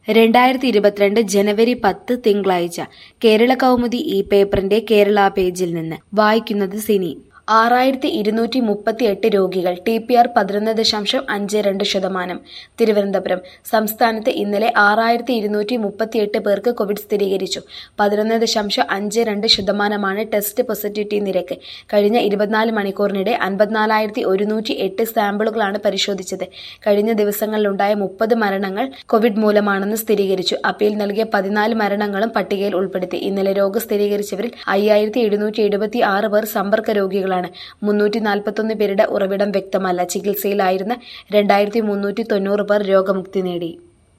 രണ്ടായിരത്തി ഇരുപത്തിരണ്ട് ജനുവരി പത്ത് തിങ്കളാഴ്ച കേരള കൗമുദി ഈ പേപ്പറിന്റെ കേരള പേജിൽ നിന്ന് വായിക്കുന്നത് സിനി ആറായിരത്തി ഇരുന്നൂറ്റി മുപ്പത്തി എട്ട് രോഗികൾ ടി പി ആർ പതിനൊന്ന് ദശാംശം അഞ്ച് രണ്ട് ശതമാനം തിരുവനന്തപുരം സംസ്ഥാനത്ത് ഇന്നലെ ആറായിരത്തി ഇരുന്നൂറ്റി മുപ്പത്തി എട്ട് പേർക്ക് കോവിഡ് സ്ഥിരീകരിച്ചു പതിനൊന്ന് ദശാംശം അഞ്ച് രണ്ട് ശതമാനമാണ് ടെസ്റ്റ് പോസിറ്റിവിറ്റി നിരക്ക് കഴിഞ്ഞ ഇരുപത്തിനാല് മണിക്കൂറിനിടെ അൻപത്തിനാലായിരത്തി ഒരുന്നൂറ്റി എട്ട് സാമ്പിളുകളാണ് പരിശോധിച്ചത് കഴിഞ്ഞ ദിവസങ്ങളിലുണ്ടായ മുപ്പത് മരണങ്ങൾ കോവിഡ് മൂലമാണെന്ന് സ്ഥിരീകരിച്ചു അപ്പീൽ നൽകിയ പതിനാല് മരണങ്ങളും പട്ടികയിൽ ഉൾപ്പെടുത്തി ഇന്നലെ രോഗം സ്ഥിരീകരിച്ചവരിൽ അയ്യായിരത്തി എഴുന്നൂറ്റി എഴുപത്തി ആറ് പേർ സമ്പർക്ക രോഗികളാണ് മുന്നൂറ്റി നാൽപ്പത്തൊന്ന് പേരുടെ ഉറവിടം വ്യക്തമല്ല ചികിത്സയിലായിരുന്ന രണ്ടായിരത്തി മുന്നൂറ്റി തൊണ്ണൂറ് പേർ രോഗമുക്തി നേടി